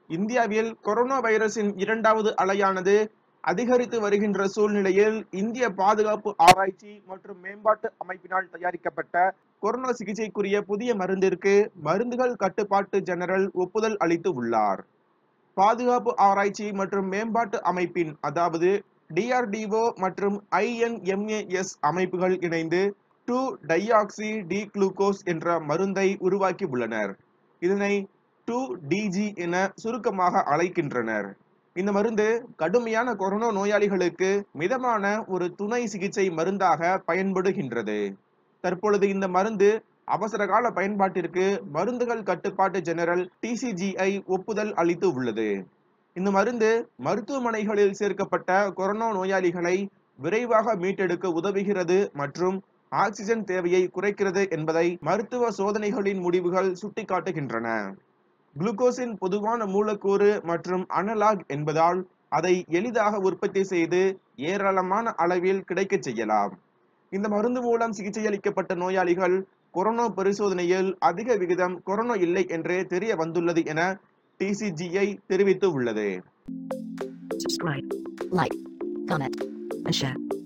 இந்தியாவில் கொரோனா வைரஸின் இரண்டாவது அலையானது அதிகரித்து வருகின்ற சூழ்நிலையில் இந்திய பாதுகாப்பு ஆராய்ச்சி மற்றும் மேம்பாட்டு அமைப்பினால் தயாரிக்கப்பட்ட கொரோனா சிகிச்சைக்குரிய புதிய மருந்திற்கு மருந்துகள் கட்டுப்பாட்டு ஜெனரல் ஒப்புதல் அளித்து உள்ளார் பாதுகாப்பு ஆராய்ச்சி மற்றும் மேம்பாட்டு அமைப்பின் அதாவது டிஆர்டிஓ மற்றும் ஐஎன்எம்ஏஎஸ் அமைப்புகள் இணைந்து டூ டையாக்சி டி குளுக்கோஸ் என்ற மருந்தை உருவாக்கி உள்ளனர் இதனை டூ டிஜி என சுருக்கமாக அழைக்கின்றனர் இந்த மருந்து கடுமையான கொரோனா நோயாளிகளுக்கு மிதமான ஒரு துணை சிகிச்சை மருந்தாக பயன்படுகின்றது தற்பொழுது இந்த மருந்து அவசர கால பயன்பாட்டிற்கு மருந்துகள் கட்டுப்பாட்டு ஜெனரல் டிசிஜிஐ ஒப்புதல் அளித்து உள்ளது இந்த மருந்து மருத்துவமனைகளில் சேர்க்கப்பட்ட கொரோனா நோயாளிகளை விரைவாக மீட்டெடுக்க உதவுகிறது மற்றும் ஆக்சிஜன் தேவையை குறைக்கிறது என்பதை மருத்துவ சோதனைகளின் முடிவுகள் சுட்டிக்காட்டுகின்றன குளுக்கோஸின் பொதுவான மூலக்கூறு மற்றும் அனலாக் என்பதால் அதை எளிதாக உற்பத்தி செய்து ஏராளமான அளவில் கிடைக்கச் செய்யலாம் இந்த மருந்து மூலம் சிகிச்சையளிக்கப்பட்ட நோயாளிகள் கொரோனா பரிசோதனையில் அதிக விகிதம் கொரோனா இல்லை என்றே தெரிய வந்துள்ளது என டிசிஜிஐ தெரிவித்து உள்ளது subscribe, like, comment, and share.